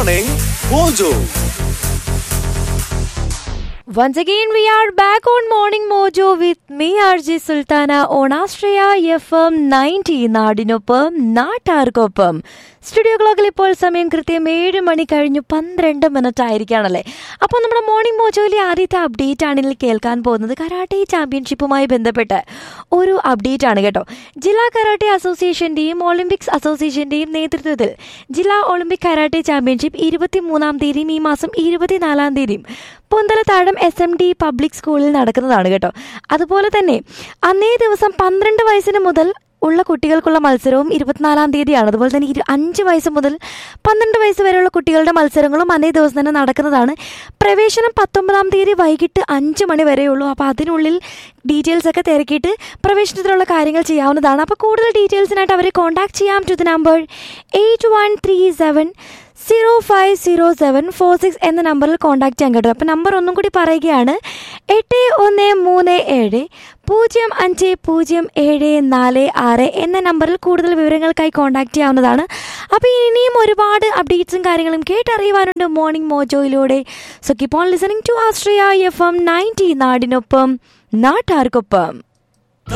Morning Mojo. Once again, we are back on Morning Mojo with me, RJ Sultana, on Astraya FM 90 നാടിനൊപ്പം നാട്ടാർക്കൊപ്പം studio ക്ലോക്കിൽ ഇപ്പോൾ സമയം കൃത്യം ഏഴ് മണി കഴിഞ്ഞു പന്ത്രണ്ട് മിനിറ്റ് ആയിരിക്കുകയാണല്ലേ അപ്പോൾ നമ്മുടെ മോർണിംഗ് മോജോയിലെ ആദ്യത്തെ അപ്ഡേറ്റ് ആണ് ഇതിൽ കേൾക്കാൻ പോകുന്നത് കരാട്ടെ ചാമ്പ്യൻഷിപ്പുമായി ബന്ധപ്പെട്ട് ഒരു അപ്ഡേറ്റ് ആണ് കേട്ടോ ജില്ലാ കരാട്ടെ അസോസിയേഷന്റെയും ഒളിമ്പിക്സ് അസോസിയേഷന്റെയും നേതൃത്വത്തിൽ ജില്ലാ ഒളിമ്പിക് കരാട്ടെ ചാമ്പ്യൻഷിപ്പ് ഇരുപത്തി മൂന്നാം തീയതിയും ഈ മാസം ഇരുപത്തിനാലാം തീയതിയും Ponthalathazham S M D public സ്കൂളിൽ നടക്കുന്നതാണ് കേട്ടോ അതുപോലെ തന്നെ അന്നേ ദിവസം പന്ത്രണ്ട് വയസ്സിന് മുതൽ ഉള്ള കുട്ടികൾക്കുള്ള മത്സരവും ഇരുപത്തിനാലാം തീയതിയാണ് അതുപോലെ തന്നെ ഇരു അഞ്ച് വയസ്സ് മുതൽ പന്ത്രണ്ട് വയസ്സ് വരെയുള്ള കുട്ടികളുടെ മത്സരങ്ങളും അന്നേ ദിവസം തന്നെ നടക്കുന്നതാണ് പ്രവേശനം പത്തൊമ്പതാം തീയതി വൈകിട്ട് അഞ്ച് മണി വരെയുള്ളൂ അപ്പോൾ അതിനുള്ളിൽ ഡീറ്റെയിൽസ് ഒക്കെ തിരക്കിയിട്ട് പ്രവേശനത്തിനുള്ള കാര്യങ്ങൾ ചെയ്യാവുന്നതാണ് അപ്പോൾ കൂടുതൽ ഡീറ്റെയിൽസിനായിട്ട് അവരെ കോൺടാക്ട് ചെയ്യാം to the number eight one three seven zero five zero seven four six എന്ന നമ്പറിൽ കോൺടാക്ട് ചെയ്യാൻ കേട്ടോ അപ്പോൾ നമ്പർ ഒന്നും കൂടി പറയുകയാണ് എട്ട് ഒന്ന് മൂന്ന് ഏഴ് പൂജ്യം അഞ്ച് പൂജ്യം ഏഴ് നാല് ആറ് എന്ന നമ്പറിൽ കൂടുതൽ വിവരങ്ങൾക്കായി കോൺടാക്ട് ചെയ്യാവുന്നതാണ് അപ്പോൾ ഇനിയും ഒരുപാട് അപ്ഡേറ്റ്സും കാര്യങ്ങളും കേട്ടറിയുവാനുണ്ട് മോർണിംഗ് മോജോയിലൂടെ so keep on listening to Austria F M ninety നാടിനൊപ്പം നാട്ടാർക്കൊപ്പം